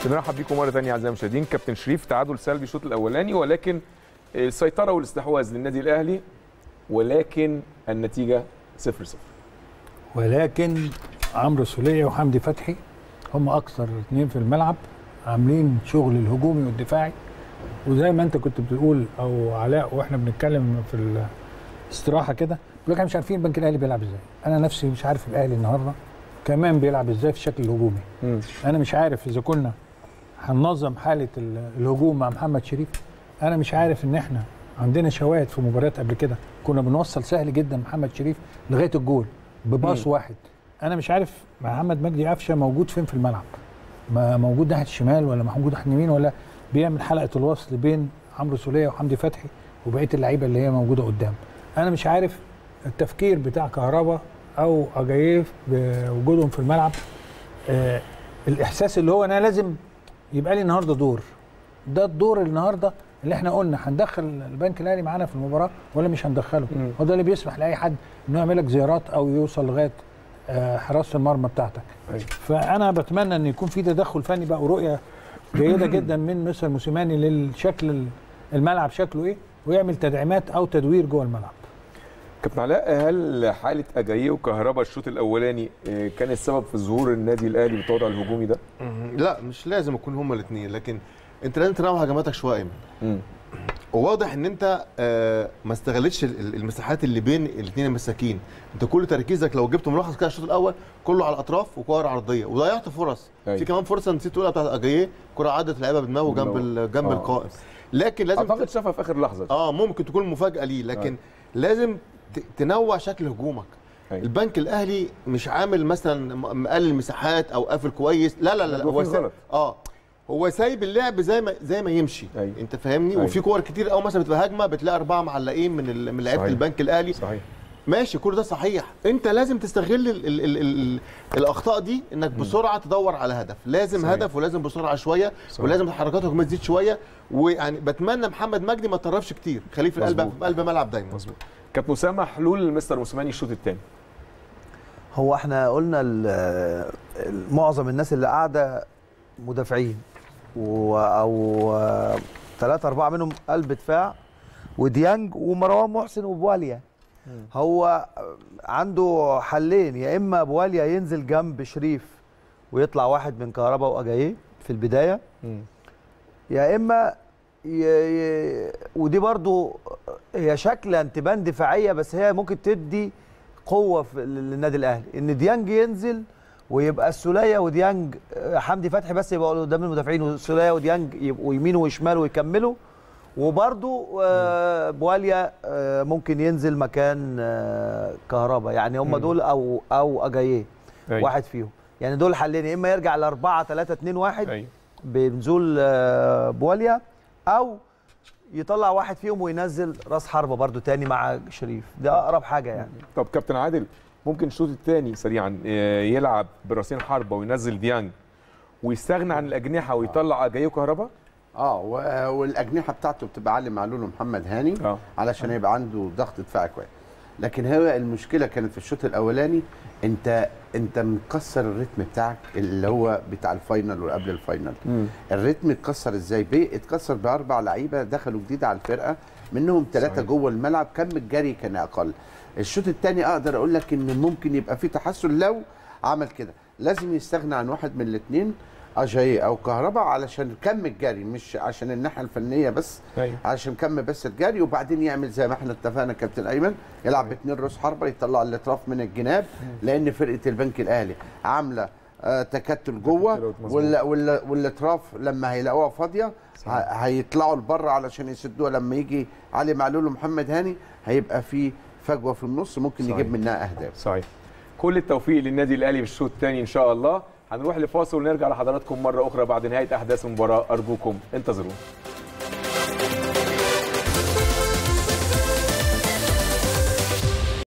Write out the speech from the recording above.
بنرحب بيكم مره ثانيه اعزائي المشاهدين كابتن شريف تعادل سلبي الشوط الاولاني ولكن السيطره والاستحواذ للنادي الاهلي ولكن النتيجه 0 0 ولكن عمرو سوليه وحمدي فتحي هم اكثر اثنين في الملعب عاملين شغل الهجومي والدفاعي وزي ما انت كنت بتقول او علاء واحنا بنتكلم في الاستراحه كده بيقول لك احنا مش عارفين البنك الاهلي بيلعب ازاي انا نفسي مش عارف الاهلي النهارده كمان بيلعب ازاي في الشكل الهجومي مم. انا مش عارف اذا كنا هننظم حاله ال- الهجوم مع محمد شريف انا مش عارف ان احنا عندنا شواهد في مباريات قبل كده كنا بنوصل سهل جدا محمد شريف لغايه الجول بباص واحد انا مش عارف محمد مجدي قفشه موجود فين في الملعب ما موجود ناحيه الشمال ولا موجود ناحيه اليمين ولا بيعمل حلقه الوصل بين عمرو سوليه وحمدي فتحي وبقيه اللعيبه اللي هي موجوده قدام انا مش عارف التفكير بتاع كهربا او اجايف بوجودهم في الملعب آه الاحساس اللي هو انا لازم يبقى لي النهارده دور ده الدور النهارده اللي احنا قلنا هندخل البنك الاهلي معانا في المباراه ولا مش هندخله مم. هو ده اللي بيسمح لاي حد انه يعمل لك زيارات او يوصل لغايه آه، حراسه المرمى بتاعتك أيوة. فانا بتمنى ان يكون في تدخل فني بقى ورؤيه جيده جدا من مستر موسيماني للشكل الملعب شكله ايه ويعمل تدعيمات او تدوير جوه الملعب كابتن علاء هل حاله اجاييه وكهربا الشوط الاولاني آه، كان السبب في ظهور النادي الاهلي بالتوضع الهجومي ده؟ لا مش لازم يكون هما الاثنين لكن انت لازم تنوع هجماتك شويه ايمن مم. وواضح ان انت آه، ما استغلتش ال- ال- المساحات اللي بين الاثنين المساكين انت كل تركيزك لو جبت ملخص كده الشوط الاول كله على الاطراف وكور عرضيه وضيعت فرص أيوة. في كمان فرصه نسيت تقولها بتاعت اجاييه كره عدت لعيبه بدماغه جنب ال- جنب آه. القائم لكن لازم اعتقد شافها في اخر لحظه اه ممكن تكون مفاجاه ليه لكن آه. لازم ت- تنوع شكل هجومك أيوة. البنك الاهلي مش عامل مثلا م- مقلل مساحات او قافل كويس لا لا لا, لا هو هو في سايب غلط. اه هو سايب اللعب زي ما زي ما يمشي أيوة. انت فاهمني أيوة. وفي كور كتير قوي مثلا بتبقى هجمه بتلاقي اربعه معلقين من ال- من لعيبه صحيح. البنك الاهلي صحيح ماشي كل ده صحيح انت لازم تستغل ال ال ال ال الاخطاء دي انك بسرعه تدور على هدف لازم صحيح. هدف ولازم بسرعه شويه صحيح. ولازم الحركات الهجوميه تزيد شويه ويعني بتمنى محمد مجدي ما تطرفش كتير خليه في القلب مظبوط. في قلب ملعب دايما مظبوط كابتن اسامه حلول مستر موسيماني الشوط الثاني هو احنا قلنا ال- ال- معظم الناس اللي قاعده مدافعين و- او ثلاثة أربعة منهم قلب دفاع وديانج ومروان محسن وبواليا هو عنده حلين يا إما بواليا ينزل جنب شريف ويطلع واحد من كهربا وأجاييه في البداية يا إما ي... ي... ودي برضو هي شكلا تبان دفاعية بس هي ممكن تدي قوه في للنادي الاهلي ان ديانج ينزل ويبقى السوليه وديانج آه، حمدي فتحي بس يبقوا قدام المدافعين والسوليه وديانج يبقوا يمين وشمال ويكملوا وبرده بواليا آه، ممكن ينزل مكان آه، كهربا يعني هم دول او او اجاييه أيوة. واحد فيهم يعني دول حلين يا اما يرجع ل 4 3 2 1 ايوه بنزول آه، بواليا او يطلع واحد فيهم وينزل راس حربه برده تاني مع شريف ده اقرب حاجه يعني طب كابتن عادل ممكن الشوط الثاني سريعا آه، يلعب براسين حربه وينزل ديانج ويستغنى عن الاجنحه ويطلع اجاييه وكهربا اه و- والاجنحه بتاعته بتبقى علي معلول ومحمد هاني اه علشان يبقى عنده ضغط دفاعي كويس لكن هو المشكله كانت في الشوط الاولاني انت انت مكسر الريتم بتاعك اللي هو بتاع الفاينل وقبل الفاينل مم. الريتم اتكسر ازاي بيه اتكسر باربع لعيبه دخلوا جديد على الفرقه منهم ثلاثه صحيح. جوه الملعب كم الجري كان اقل الشوط الثاني اقدر اقول لك ان ممكن يبقى في تحسن لو عمل كده لازم يستغنى عن واحد من الاثنين اجاي او كهرباء علشان كم الجري مش عشان الناحيه الفنيه بس ايوه عشان كم بس الجري وبعدين يعمل زي ما احنا اتفقنا كابتن ايمن يلعب باثنين راس حربه يطلع الاطراف من الجناب لان فرقه البنك الاهلي عامله آه تكتل جوه مظبوط. ولا ولا والاطراف لما هيلاقوها فاضيه ه- هيطلعوا لبره علشان يسدوها لما يجي علي معلول ومحمد هاني هيبقى في فجوه في النص ممكن صحيح. يجيب منها اهداف صحيح كل التوفيق للنادي الاهلي في الشوط الثاني ان شاء الله هنروح لفاصل ونرجع لحضراتكم مره اخرى بعد نهايه احداث المباراه ارجوكم انتظرونا